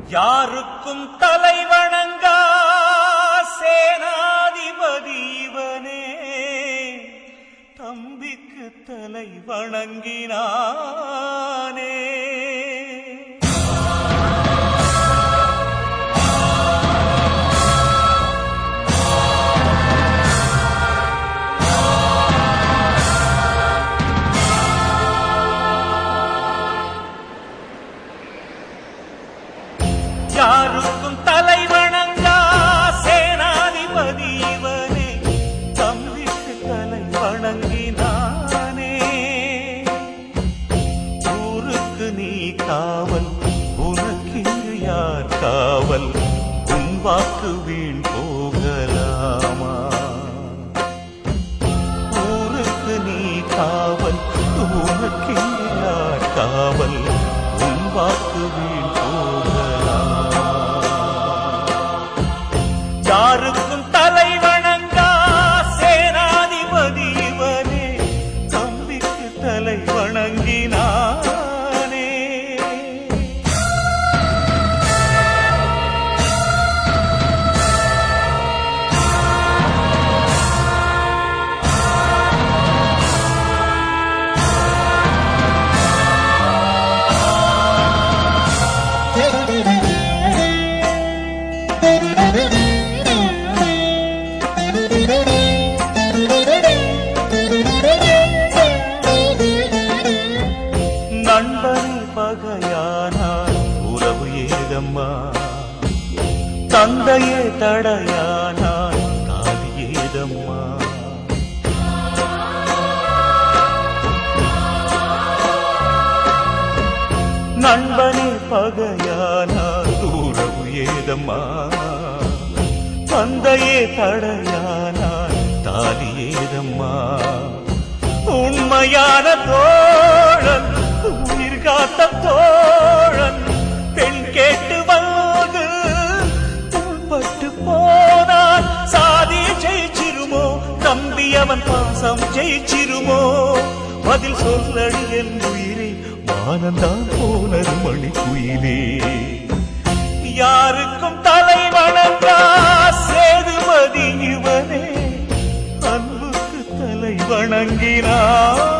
யாருக்கும் தலை வணங்கா சேனாதிபதி இவனே தம்பிக்கு தலை வணங்கினானே யாருக்கும் தலை வணங்கா சேனாதிபதி இவனே தம்பிக்கு தலை வணங்கினானே ஊருக்கு நீ காவல் உனக்கிங்கு யார் காவல் உன் வாக்கு வீண் போகலாமா ஊருக்கு நீ காவல் உனக்கிங்கு யார் காவல் உன் வாக்கு வீண் போகலாமா யாருக்கும் தலை வணங்கா சேனாதிபதி இவனே தம்பிக்கு தலை வணங்கினானே நண்பனே பகையானால் உறவு ஏதம்மா தந்தையே தடையானால் தாலி ஏதம்மா நண்பனே பகையானால் உறவு ஏதம்மா தந்தையே தடையானால் தாலி ஏதம்மா உண்மையான தோழன் உயிர் காத்த தோழன் பெண் கேட்டு வந்து பட்டு போனால் சாதி ஜெயிச்சிருமோ தம்பி அவன் பாசம் ஜெயிச்சிருமோ பதில் சொல்லடி என் உயிரே மானந்தான் போனது மணி குயிலே யாருக்கும் தலை வணங்கா சேதுமதி இவனே அன்புக்கு தலை வணங்கினான்